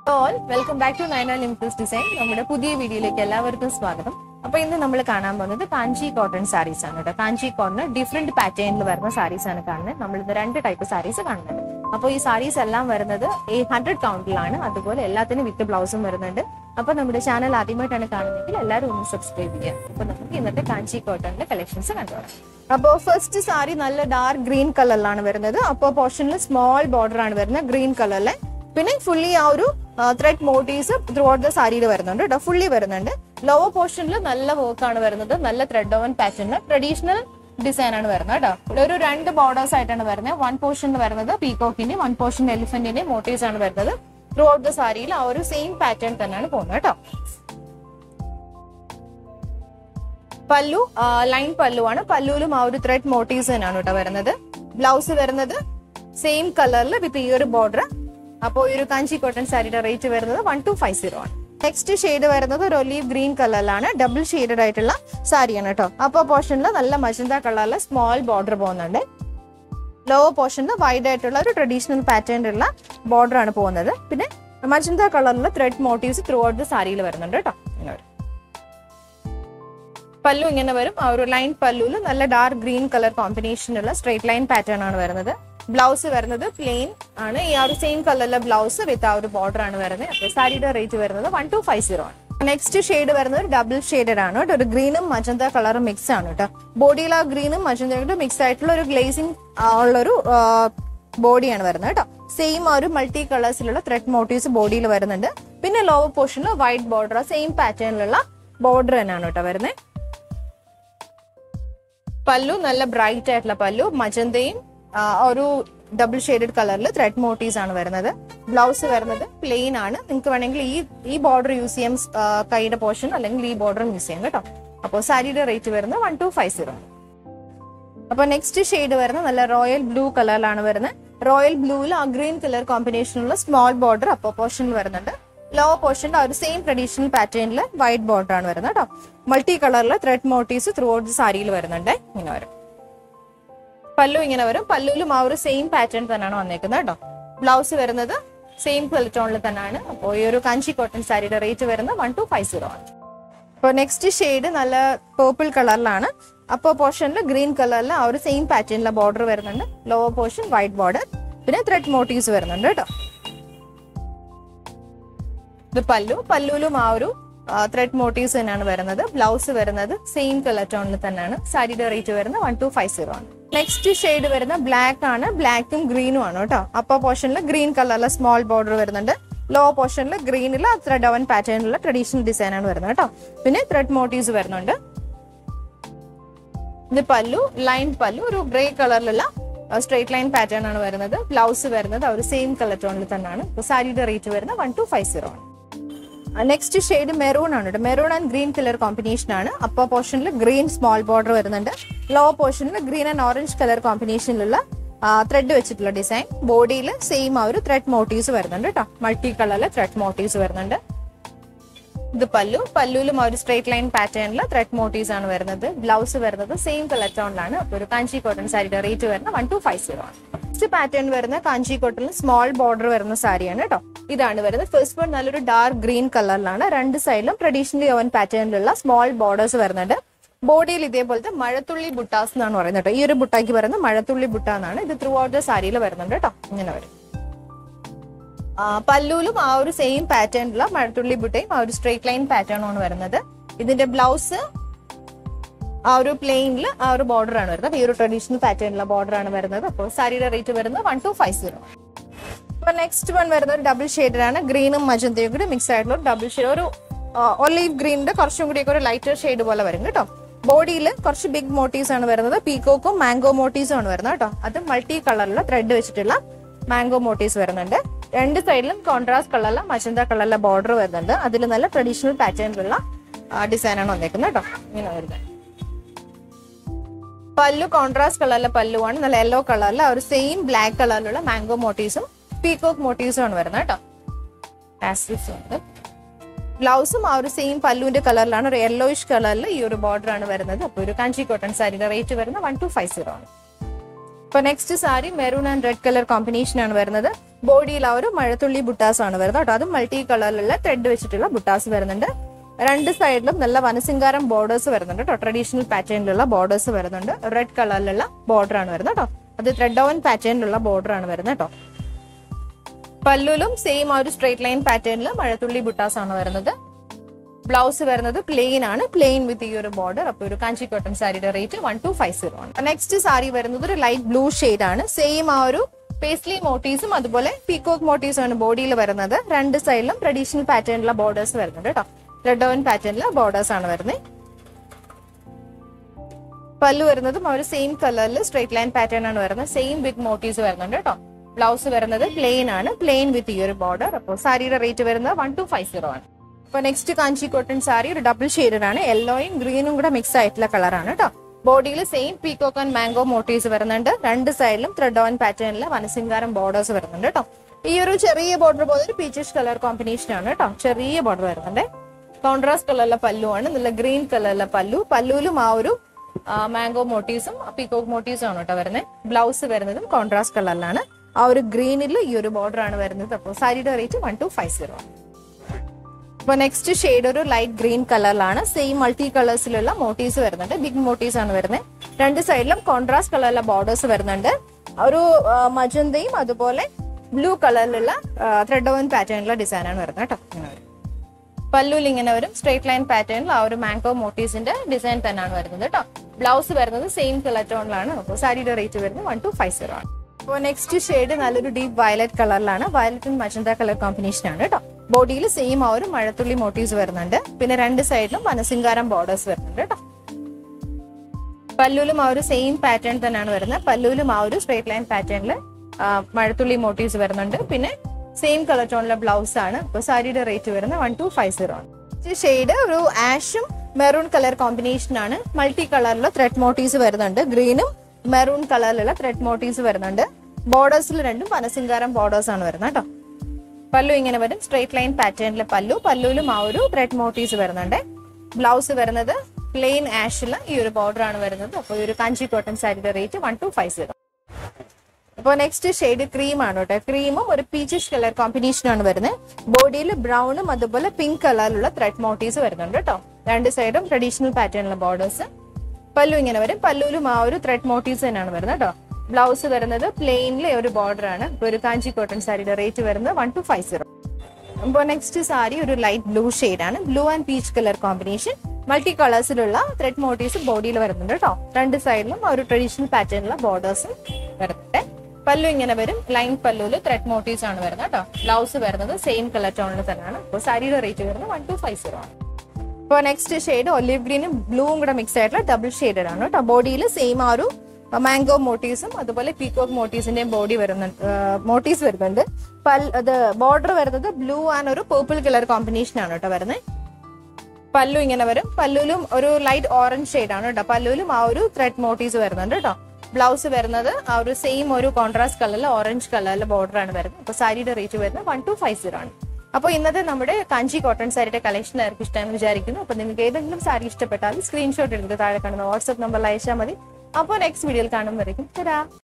all welcome back to Nayana limitless design നമ്മുടെ പുതിയ വീഡിയോയിലേക്ക് എല്ലാവർക്കും സ്വാഗതം അപ്പൊ ഇന്ന് നമ്മൾ കാണാൻ പോകുന്നത് കാഞ്ചി കോട്ടൺ സാരീസ് ആണ് കേട്ടോ കാഞ്ചി കോട്ടൺ ഡിഫറെന്റ് പാറ്റേണിൽ വരുന്ന സാരീസ് ആണ് കാണുന്നത് നമ്മൾ ഇത് രണ്ട് ടൈപ്പ് സാരീസ് കാണുന്നുണ്ട് അപ്പോൾ ഈ സാരീസ് എല്ലാം വരുന്നത് എയ്റ്റ് ഹൺഡ്രഡ് കൗണ്ടിലാണ് അതുപോലെ എല്ലാത്തിനും വിത്ത് ബ്ലൗസും വരുന്നുണ്ട് അപ്പൊ നമ്മുടെ ചാനൽ ആദ്യമായിട്ടാണ് കാണുന്നതെങ്കിൽ എല്ലാവരും ഒന്ന് സബ്സ്ക്രൈബ് ചെയ്യുക അപ്പൊ നമുക്ക് ഇന്നത്തെ കാഞ്ചി കോട്ടണിന്റെ കളക്ഷൻസ് കണ്ടുപോകാം അപ്പോൾ ഫസ്റ്റ് സാരി നല്ല ഡാർക്ക് ഗ്രീൻ കളറിലാണ് വരുന്നത് അപ്പോൾ പോർഷനിൽ സ്മോൾ ബോർഡർ ആണ് വരുന്നത് ഗ്രീൻ കളറിലെ പിന്നെ ഫുള്ളി ആ ഒരു thread motifs throughout the സാരിയിൽ വരുന്നുണ്ട് കേട്ടോ ഫുള്ളി വരുന്നുണ്ട് ലോവർ പോർഷനിൽ നല്ല വർക്ക് ആണ് വരുന്നത് നല്ല ത്രെഡ് ഓവൻ പാറ്റേണിൽ ട്രഡീഷണൽ ഡിസൈൻ ആണ് വരുന്നത് കേട്ടോ ഇവിടെ ഒരു രണ്ട് ബോർഡേഴ്സ് ആയിട്ടാണ് വരുന്നത് വൺ പോർഷനിൽ വരുന്നത് പീകോക്കിന്റെ വൺ പോർഷൻ എലിഫന്റിന്റെ മോട്ടീവ്സ് ആണ് വരുന്നത് ത്രൂ ഔട്ട് ദ സാരിയിൽ ആ ഒരു സെയിം പാറ്റേൺ തന്നെയാണ് പോകുന്നത് കേട്ടോ പല്ലു ലൈൻ പല്ലു ആണ് പല്ലുവിലും ആ ഒരു ത്രെഡ് മോട്ടീവ്സ് തന്നെയാണ് കേട്ടോ വരുന്നത് ബ്ലൗസ് വരുന്നത് സെയിം കളറിൽ വിത്ത് ഈ ഒരു ബോർഡർ അപ്പോൾ ഈ ഒരു കാഞ്ചി കോട്ടൺ സാരിയുടെ റേറ്റ് വരുന്നത് വൺ ടു ഫൈവ് സീറോ ആണ് നെക്സ്റ്റ് ഷെയ്ഡ് വരുന്നത് ഒരു ഒലീവ് ഗ്രീൻ കളറിലാണ് ഡബിൾ ഷെയ്ഡഡ് ആയിട്ടുള്ള സാരിയാണ് കേട്ടോ അപ്പോൾ പോർഷനിൽ നല്ല മജന്ത കളറിൽ സ്മോൾ ബോർഡർ പോകുന്നുണ്ട് ലോവർ പോർഷനിൽ വൈഡ് ആയിട്ടുള്ള ഒരു ട്രഡീഷണൽ പാറ്റേണിലുള്ള ബോർഡർ ആണ് പോകുന്നത് പിന്നെ മജന്ത കളറിലുള്ള thread motifs throughout the സാരിയിൽ വരുന്നുണ്ട് കേട്ടോ ഇങ്ങനെ വരും പല്ലു ഇങ്ങനെ വരും ആ ഒരു ലൈൻ പല്ലുവിൽ നല്ല ഡാർക്ക് ഗ്രീൻ കളർ കോമ്പിനേഷനുള്ള സ്ട്രേറ്റ് ലൈൻ പാറ്റേൺ ആണ് വരുന്നത് ബ്ലൗസ് വരുന്നത് പ്ലെയിൻ ആണ് ഈ ആ ഒരു സെയിം കളറിലെ ബ്ലൗസ് വിത്ത് ആ ഒരു ബോർഡർ ആണ് വരുന്നത് അപ്പോൾ സാരിയുടെ റേറ്റ് വരുന്നത് വൺ ടു ഫൈവ് സീറോ ആണ് നെക്സ്റ്റ് ഷെയ്ഡ് വരുന്നത് ഒരു ഡബിൾ ഷെയ്ഡഡ് ആണ് കേട്ടോ ഒരു ഗ്രീനും മജന്ത കളറും മിക്സ് ആണ് കേട്ടോ ബോഡിയിൽ ആ ഗ്രീനും മജന്തയും മിക്സ് ആയിട്ടുള്ള ഒരു ഗ്ലേസിംഗ് ഉള്ളൊരു ബോഡിയാണ് വരുന്നത് കേട്ടോ സെയിം ആ ഒരു മൾട്ടി കളേഴ്സിലുള്ള ത്രെഡ് മോട്ടീവ്സ് ബോഡിയിൽ വരുന്നുണ്ട് പിന്നെ ലോവർ പോർഷനിൽ വൈറ്റ് ബോർഡർ സെയിം പാറ്റേണിലുള്ള ബോർഡർ തന്നെയാണ് കേട്ടോ വരുന്നത് പല്ലു നല്ല ബ്രൈറ്റ് ആയിട്ടുള്ള പല്ലു മജന്തയും ആ, ഒരു ഡബിൾ ഷെയ്ഡഡ് കളറിൽ ത്രെഡ് മോട്ടീവ്സ് ആണ് വരുന്നത് ബ്ലൗസ് വരുന്നത് പ്ലെയിൻ ആണ് നിങ്ങൾക്ക് വേണമെങ്കിൽ ഈ ഈ ബോർഡർ യൂസ് ചെയ്യാം ആ, കൈയുടെ പോർഷൻ അല്ലെങ്കിൽ ഈ ബോർഡറും യൂസ് ചെയ്യാം കേട്ടോ അപ്പോൾ സാരിയുടെ റേറ്റ് വരുന്നത് വൺ ടു ഫൈവ് സീറോ അപ്പൊ നെക്സ്റ്റ് ഷെയ്ഡ് വരുന്നത് നല്ല റോയൽ ബ്ലൂ കളറിലാണ് വരുന്നത് റോയൽ ബ്ലൂവിൽ ആ ഗ്രീൻ കളർ കോമ്പിനേഷനുള്ള സ്മോൾ ബോർഡർ അപ്പോ പോർഷനിൽ വരുന്നുണ്ട് ലോവർ പോർഷനിൽ ആ ഒരു സെയിം ട്രഡീഷണൽ പാറ്റേണിൽ വൈറ്റ് ബോർഡർ ആണ് വരുന്നത് കേട്ടോ മൾട്ടി കളറിൽ ത്രെഡ് മോട്ടീവ്സ് ത്രൂ ഔട്ട് സാരിയിൽ വരുന്നുണ്ട് ഇങ്ങനെ വരും പല്ലു ഇങ്ങനെ വരും പല്ലുവിലും ആ ഒരു സെയിം പാറ്റേൺ തന്നെയാണ് വന്നേക്കുന്നത് കേട്ടോ ബ്ലൗസ് വരുന്നത് സെയിം ടോണിൽ തന്നെയാണ് അപ്പോൾ ഈ ഒരു കാഞ്ചി കോട്ടൺ സാരിയുടെ റേറ്റ് വരുന്നത് വൺ ടു ഫൈവ് സീറോ ആണ് അപ്പോൾ നെക്സ്റ്റ് ഷെയ്ഡ് നല്ല പേർപ്പിൾ കളറിലാണ് അപ്പോൾ പോർഷനിൽ ഗ്രീൻ കളറിൽ ആ ഒരു സെയിം പാറ്റേണിലെ ബോർഡർ വരുന്നുണ്ട് ലോവർ പോർഷൻ വൈറ്റ് ബോർഡർ പിന്നെ ത്രെഡ് മോട്ടീവ്സ് വരുന്നുണ്ട് കേട്ടോ ഇത് പല്ലു പല്ലുവിലും ആ ഒരു ത്രെഡ് മോട്ടീവ്സ് തന്നെയാണ് വരുന്നത് ബ്ലൗസ് വരുന്നത് സെയിം കളർ ടോണിൽ തന്നെയാണ് സാരിയുടെ റേറ്റ് വരുന്നത് വൺ ടു ഫൈവ് സീറോ ആണ് നെക്സ്റ്റ് ഷെയ്ഡ് വരുന്ന ബ്ലാക്ക് ആണ് ബ്ലാക്കും ഗ്രീനും ആണ് കേട്ടോ അപ്പോൾ പോർഷനിൽ ഗ്രീൻ കളറിലെ സ്മോൾ ബോർഡർ വരുന്നുണ്ട് ലോ പോർഷനിൽ ഗ്രീനിൽ ത്രെഡ് അവൻ പാറ്റേണിലുള്ള ട്രഡീഷണൽ ഡിസൈൻ ആണ് വരുന്നത് കേട്ടോ പിന്നെ ത്രെഡ് മോട്ടീവ്സ് വരുന്നുണ്ട് ഇത് പല്ലു ലൈൻ പല്ലു ഒരു ഗ്രേ കളറിലുള്ള സ്ട്രേറ്റ് ലൈൻ പാറ്റേൺ ആണ് വരുന്നത് ബ്ലൗസ് വരുന്നത് ആ ഒരു സെയിം കളർ ടോണിൽ തന്നെയാണ് ഇപ്പോൾ സാരിയുടെ റേറ്റ് വരുന്നത് വൺ ടു ഫൈവ് സീറോ ആണ് നെക്സ്റ്റ് ഷെയ്ഡ് മെറൂൺ ആണ് കേട്ടോ maroon and green colour combination ആണ് അപ്പർ പോർഷനിൽ ഗ്രീൻ സ്മോൾ ബോർഡർ വരുന്നുണ്ട് ലോ പോർഷനിൽ ഗ്രീൻ ആൻഡ് ഓറഞ്ച് കളർ കോമ്പിനേഷനിലുള്ള ത്രെഡ് വെച്ചിട്ടുള്ള ഡിസൈൻ ബോഡിയിൽ സെയിം ആ ഒരു ത്രെഡ് മോട്ടീവ്സ് വരുന്നുണ്ട് കേട്ടോ മൾട്ടി കളറിൽ ത്രെഡ് മോട്ടീവ്സ് വരുന്നുണ്ട് ഇത് പല്ലു പല്ലുവിലും ആ ഒരു സ്ട്രേറ്റ് ലൈൻ പാറ്റേണിൽ ത്രെഡ് മോട്ടീവ്സ് ആണ് വരുന്നത് ബ്ലൗസ് വരുന്നത് സെയിം കളർ ടോണിലാണ് അപ്പോൾ ഒരു കാഞ്ചി കോട്ടൺ സാരിയുടെ റേറ്റ് വരുന്നത് വൺ ടു ഫൈവ് സീറോ ആണ് നെക്സ്റ്റ് പാറ്റേൺ വരുന്ന കാഞ്ചി കോട്ടണിൽ സ്മോൾ ബോർഡർ വരുന്ന സാരിയാണ് കേട്ടോ ഇതാണ് വരുന്നത് ഫസ്റ്റ് വൺ നല്ലൊരു ഡാർക്ക് ഗ്രീൻ കളറിലാണ് രണ്ട് സൈഡിലും ട്രഡീഷണലി ഓവൻ പാറ്റേണിലുള്ള സ്മോൾ ബോർഡേഴ്സ് വരുന്നുണ്ട് ബോഡിയിൽ ഇതേപോലത്തെ മഴത്തുള്ളി ബുട്ടാസ് എന്നാണ് പറയുന്നത് കേട്ടോ ഈ ഒരു ബുട്ടാക്ക് പറയുന്നത് മഴത്തുള്ളി ബുട്ട എന്നാണ് ഇത് ത്രൂ ഔട്ട് ദ സാരിയിൽ വരുന്നുണ്ട് കേട്ടോ ഇങ്ങനെ വരും ആ, പല്ലുവിലും ആ ഒരു സെയിം പാറ്റേണിലുള്ള മഴത്തുള്ളി ബുട്ടയും ആ ഒരു സ്ട്രേറ്റ് ലൈൻ പാറ്റേൺ ആണ് വരുന്നത് ഇതിന്റെ ബ്ലൗസ് ആ ഒരു പ്ലെയിനിൽ ആ ഒരു ബോർഡർ ആണ് വരുന്നത് ഈ ഒരു ട്രഡീഷണൽ പാറ്റേണിലുള്ള ബോർഡർ ആണ് വരുന്നത് അപ്പോൾ സാരിയുടെ റേറ്റ് വരുന്നത് വൺ ടു ഫൈവ് സീറോ അപ്പൊ നെക്സ്റ്റ് വൺ വരുന്നത് ഒരു ഡബിൾ ഷെയ്ഡിലാണ് ഗ്രീനും മജന്തയും കൂടി മിക്സ് ആയിട്ടുള്ള ഒരു ഡബിൾ ഷെയ്ഡ് ഒരു ഒലീവ് ഗ്രീനിന്റെ കുറച്ചും കൂടി ഒരു ലൈറ്റർ ഷെയ്ഡ് പോലെ വരും കേട്ടോ ബോഡിയിൽ കുറച്ച് ബിഗ് മോട്ടീവ്സ് ആണ് വരുന്നത് പീക്കോക്കും മാംഗോ മോട്ടീവ്സും ആണ് വരുന്നത് കേട്ടോ അത് മൾട്ടി കളറിലുള്ള ത്രെഡ് വെച്ചിട്ടുള്ള മാംഗോ മോട്ടീവ്സ് വരുന്നുണ്ട് രണ്ട് സൈഡിലും കോൺട്രാസ്റ്റ് കളറിലെ മജന്ത കളറിലെ ബോർഡർ വരുന്നുണ്ട് അതിൽ നല്ല ട്രഡീഷണൽ പാറ്റേണിലുള്ള ഡിസൈൻ ആണ് വന്നേക്കുന്നത് കേട്ടോ ഇങ്ങനെ വരുന്നത് പല്ലു കോൺട്രാസ്റ്റ് കളറിലെ പല്ലുവാണ് നല്ല യെല്ലോ കളറിൽ ഒരു സെയിം ബ്ലാക്ക് കളറിലുള്ള മാംഗോ മോട്ടീവ്സും പീകോക്ക് മോട്ടീവ്സും ആണ് വരുന്നത് കേട്ടോ ആസ്റ്റിക്സ് ഉണ്ട് ബ്ലൗസും ആ ഒരു സെയിം പല്ലുവിന്റെ കളറിലാണ് ഒരു യെല്ലോയിഷ് കളറിൽ ഈ ഒരു ബോർഡർ ആണ് വരുന്നത് അപ്പോൾ ഒരു കാഞ്ചി കോട്ടൺ സാരിയുടെ റേറ്റ് വരുന്നത് വൺ ടു ഫൈവ് സീറോ ആണ് ഇപ്പൊ next sari maroon and red colour combination ആണ് വരുന്നത് ബോഡിയിൽ ആ ഒരു മഴത്തുള്ളി ബുട്ടാസ് ആണ് വരുന്നത് കേട്ടോ അതും മൾട്ടി കളറിലുള്ള ത്രെഡ് വെച്ചിട്ടുള്ള ബുട്ടാസ് വരുന്നുണ്ട് രണ്ട് സൈഡിലും നല്ല വനസിംഗാരം ബോർഡേഴ്സ് വരുന്നുണ്ട് കേട്ടോ ട്രഡീഷണൽ പാറ്റേണിലുള്ള ബോർഡേഴ്സ് വരുന്നുണ്ട് റെഡ് കളറിലുള്ള ബോർഡർ ആണ് വരുന്നത് കേട്ടോ അത് ത്രെഡ് ഓവൻ പാറ്റേണിലുള്ള ബോർഡർ ആണ് വരുന്നത് കേട്ടോ പല്ലുലും സെയിം ആ ഒരു സ്ട്രേറ്റ് ലൈൻ പാറ്റേണിൽ മഴത്തുള്ളി ബുട്ടാസ് ആണ് വരുന്നത് ബ്ലൗസ് വരുന്നത് പ്ലെയിൻ ആണ് പ്ലെയിൻ വിത്ത് ഈ ഒരു ബോർഡർ അപ്പൊ ഒരു കാഞ്ചി കോട്ടൺ സാരിയുടെ rate one two five zero ആണ് നെക്സ്റ്റ് സാരി വരുന്നത് ഒരു ലൈറ്റ് ബ്ലൂ ഷെയ്ഡ് ആണ് സെയിം ആ ഒരു പേസ്ലി മോട്ടീവ്സും അതുപോലെ പീകോക്ക് മോട്ടീവ്സും ആണ് ബോഡിയിൽ വരുന്നത് രണ്ട് സൈഡിലും ട്രഡീഷണൽ പാറ്റേണിലുള്ള ബോർഡേഴ്സ് വരുന്നുണ്ട് കേട്ടോ റെഡ് ഓവൻ പാറ്റേണിലെ ബോർഡേഴ്സ് ആണ് വരുന്നത് പല്ലു വരുന്നതും ആ ഒരു സെയിം കളറിൽ സ്ട്രേറ്റ് ലൈൻ പാറ്റേൺ ആണ് വരുന്നത് സെയിം ബിഗ് മോട്ടീവ്സ് വരുന്നുണ്ട് കേട്ടോ ബ്ലൗസ് വരുന്നത് പ്ലെയിൻ ആണ് പ്ലെയിൻ വിത്ത് ഈ ഒരു ബോർഡർ അപ്പോൾ സാരിയുടെ റേറ്റ് വരുന്നത് വൺ ടു ഫൈവ് സീറോ ആണ് അപ്പൊ നെക്സ്റ്റ് കാഞ്ചി കോട്ടൺ സാരി ഒരു ഡബിൾ ഷെയ്ഡഡ് ആണ് യെല്ലോയും ഗ്രീനും കൂടെ മിക്സ് ആയിട്ടുള്ള കളറാണ് കേട്ടോ ബോഡിയിൽ same peacock and mango motifs വരുന്നുണ്ട് രണ്ട് സൈഡിലും ത്രെഡ് ഓൺ പാറ്റേണിൽ വനസിംഗാരം ബോർഡേഴ്സ് വരുന്നുണ്ട് കേട്ടോ ഈ ഒരു ചെറിയ ബോർഡർ പോലെ ഒരു പീച്ചിഷ് കളർ കോമ്പിനേഷൻ ആണ് കേട്ടോ ചെറിയ ബോർഡർ വരുന്നുണ്ട് കോൺട്രാസ്റ്റ് കളറിലെ പല്ലു ആണ് നല്ല ഗ്രീൻ കളറിലെ പല്ലു പല്ലുവിലും ആ ഒരു മാംഗോ മോട്ടീവ്സും പീകോക്ക് മോട്ടീവ്സും ആണ് കേട്ടോ വരുന്നത് ബ്ലൗസ് വരുന്നതും കോൺട്രാസ്റ്റ് കളറിലാണ് ആ ഒരു ഗ്രീനിൽ ഈ ഒരു ബോർഡർ ആണ് വരുന്നത് അപ്പോൾ സാരിയുടെ rate one two five zero ആണ് അപ്പോൾ നെക്സ്റ്റ് ഷെയ്ഡ് ഒരു ലൈറ്റ് ഗ്രീൻ കളറിലാണ് സെയിം മൾട്ടി കളേഴ്സിലുള്ള മോട്ടീവ്സ് വരുന്നുണ്ട് ബിഗ് മോട്ടീവ്സ് ആണ് വരുന്നത് രണ്ട് സൈഡിലും കോൺട്രാസ്റ്റ് കളറിലുള്ള ബോർഡേഴ്സ് വരുന്നുണ്ട് ഒരു ആ, മജന്തയും അതുപോലെ ബ്ലൂ കളറിലുള്ള ത്രെഡ് ഓവൻ പാറ്റേണിലുള്ള ഡിസൈൻ ആണ് വരുന്നത് കേട്ടോ ഇങ്ങനെ വരും പല്ലുവിൽ ഇങ്ങനെ വരും സ്ട്രേറ്റ് ലൈൻ പാറ്റേണിൽ ആ ഒരു മാംഗോ മോട്ടീവ്സിന്റെ ഡിസൈൻ തന്നെയാണ് വരുന്നത് കേട്ടോ ബ്ലൗസ് വരുന്നത് സെയിം കളർ ടോണിലാണ് അപ്പോൾ സാരിയുടെ റേറ്റ് വരുന്നത് വൺ ടു ഫൈവ് സീറോ ആണ് അപ്പോൾ നെക്സ്റ്റ് ഷെയ്ഡ് നല്ലൊരു ഡീപ്പ് വയലറ്റ് കളറിലാണ് violet and magenta colour combination ആണ് കേട്ടോ ബോഡിയിൽ സെയിം ആ ഒരു മഴത്തുള്ളി മോട്ടീവ്സ് വരുന്നുണ്ട് പിന്നെ രണ്ട് സൈഡിലും മനസിംഗാരം ബോർഡേഴ്സ് വരുന്നുണ്ട് കേട്ടോ പല്ലുവിലും ആ ഒരു സെയിം പാറ്റേൺ തന്നെയാണ് വരുന്നത് പല്ലുവിലും ആ ഒരു സ്ട്രേറ്റ് ലൈൻ പാറ്റേണിൽ മഴത്തുള്ളി മോട്ടീവ്സ് വരുന്നുണ്ട് പിന്നെ സെയിം കളർ ടോണിലെ ബ്ലൗസ് ആണ് അപ്പോൾ സാരിയുടെ റേറ്റ് വരുന്നത് വൺ ടു ഫൈവ് സീറോ ആണ് ഷെയ്ഡ് ഒരു ആഷും മെറൂൺ കളർ കോമ്പിനേഷൻ ആണ് മൾട്ടി കളറിലുള്ള ത്രെഡ് മോട്ടീവ്സ് വരുന്നുണ്ട് ഗ്രീനും മെറൂൺ കളറിലുള്ള ത്രെഡ് മോട്ടീവ്സ് വരുന്നുണ്ട് ബോർഡേഴ്സിൽ രണ്ടും പനസിംഗാരം ബോർഡേഴ്സ് ആണ് വരുന്നത് കേട്ടോ പല്ലു ഇങ്ങനെ വരും സ്ട്രേറ്റ് ലൈൻ പാറ്റേണിലെ പല്ലു പല്ലുവിലും ആ ഒരു ത്രെഡ് മോട്ടീവ്സ് വരുന്നുണ്ട് ബ്ലൗസ് വരുന്നത് പ്ലെയിൻ ആഷില് ഈ ഒരു ബോർഡർ ആണ് വരുന്നത് അപ്പോൾ ഈ ഒരു കാഞ്ചി കോട്ടൺ സാരിയുടെ rate one two five zero അപ്പോൾ നെക്സ്റ്റ് ഷെയ്ഡ് ക്രീം ആണ് കേട്ടോ ക്രീമും ഒരു പീച്ചിഷ് കളർ കോമ്പിനേഷൻ ആണ് വരുന്നത് ബോഡിയിൽ ബ്രൗണും അതുപോലെ പിങ്ക് കളറിലുള്ള ത്രെഡ് മോട്ടീവ്സ് വരുന്നുണ്ട് കേട്ടോ രണ്ട് സൈഡും ട്രഡീഷണൽ പാറ്റേണിലുള്ള ബോർഡേഴ്സ് പല്ലു ഇങ്ങനെ വരും പല്ലുവിലും ആ ഒരു ത്രെഡ് മോട്ടീവ്സ് തന്നെയാണ് വരുന്നത് കേട്ടോ ബ്ലൗസ് വരുന്നത് പ്ലെയിനിലെ ഒരു ബോർഡർ ആണ് ഇപ്പോൾ ഒരു കാഞ്ചി കോട്ടൺ സാരിയുടെ റേറ്റ് വരുന്നത് വൺ ടു ഫൈവ് സീറോ അപ്പോൾ നെക്സ്റ്റ് സാരി ഒരു ലൈറ്റ് ബ്ലൂ ആണ് blue and peach colour combination multi കളേഴ്സിലുള്ള ത്രെഡ് മോട്ടീവ്സ് ബോഡിയിൽ വരുന്നുണ്ട് കേട്ടോ രണ്ട് സൈഡിലും ആ ഒരു ട്രഡീഷണൽ പാറ്റേണിലുള്ള ബോർഡേഴ്സ് വരുന്നുണ്ട് പല്ലു ഇങ്ങനെ വരും ലൈൻ പല്ലുവിൽ ത്രെഡ് മോട്ടീവ്സ് ആണ് വരുന്നത് കേട്ടോ ബ്ലൗസ് വരുന്നത് സെയിം കളർ ടോണിൽ തന്നെയാണ് അപ്പോൾ സാരിയുടെ റേറ്റ് വരുന്നത് വൺ ടു ഫൈവ് സീറോ ആണ് ഇപ്പോൾ നെക്സ്റ്റ് ഷെയ്ഡ് ഒലിവ് ഗ്രീനും ബ്ലൂവും കൂടെ മിക്സ് ആയിട്ടുള്ള ഡബിൾ ഷെയ്ഡഡ് ആണ് കേട്ടോ ബോഡിയിൽ സെയിം ആ ഒരു മാംഗോ മോട്ടീവ്സും അതുപോലെ പീകോക്ക് മോട്ടീവ്സിന്റെയും ബോഡി വരുന്നുണ്ട് മോട്ടീവ്സ് വരുന്നുണ്ട് പൽ അത് ബോർഡർ വരുന്നത് ബ്ലൂ ആൻഡ് ഒരു പേർപ്പിൾ കളർ കോമ്പിനേഷൻ ആണ് കേട്ടോ വരുന്നത് പല്ലു ഇങ്ങനെ വരും പല്ലുവിലും ഒരു ലൈറ്റ് ഓറഞ്ച് ഷെയ്ഡ് ആണ് കേട്ടോ പല്ലുവിലും ആ ഒരു ത്രെഡ് മോട്ടീവ്സ് വരുന്നുണ്ട് കേട്ടോ ബ്ലൗസ് വരുന്നത് ആ ഒരു സെയിം ഒരു കോൺട്രാസ്റ്റ് കളറിൽ ഓറഞ്ച് കളറിലെ ബോർഡർ ആണ് വരുന്നത് അപ്പോൾ സാരിയുടെ റേറ്റ് വരുന്നത് വൺ ടു ഫൈവ് സീറോ ആണ് അപ്പോൾ ഇന്നത്തെ നമ്മുടെ കാഞ്ചി കോട്ടൺ സാരിയുടെ കളക്ഷൻ ആയിരിക്കും ഇഷ്ടമെന്ന് വിചാരിക്കുന്നു അപ്പോൾ നിങ്ങൾക്ക് ഏതെങ്കിലും സാരി ഇഷ്ടപ്പെട്ടാൽ സ്ക്രീൻഷോട്ട് എടുത്ത് താഴെ കാണുന്ന വാട്സ്ആപ്പ് നമ്പറിൽ അയച്ചാൽ മതി അപ്പോൾ നെക്സ്റ്റ് വീഡിയോയിൽ കാണുമ്പോഴേക്കും തരാം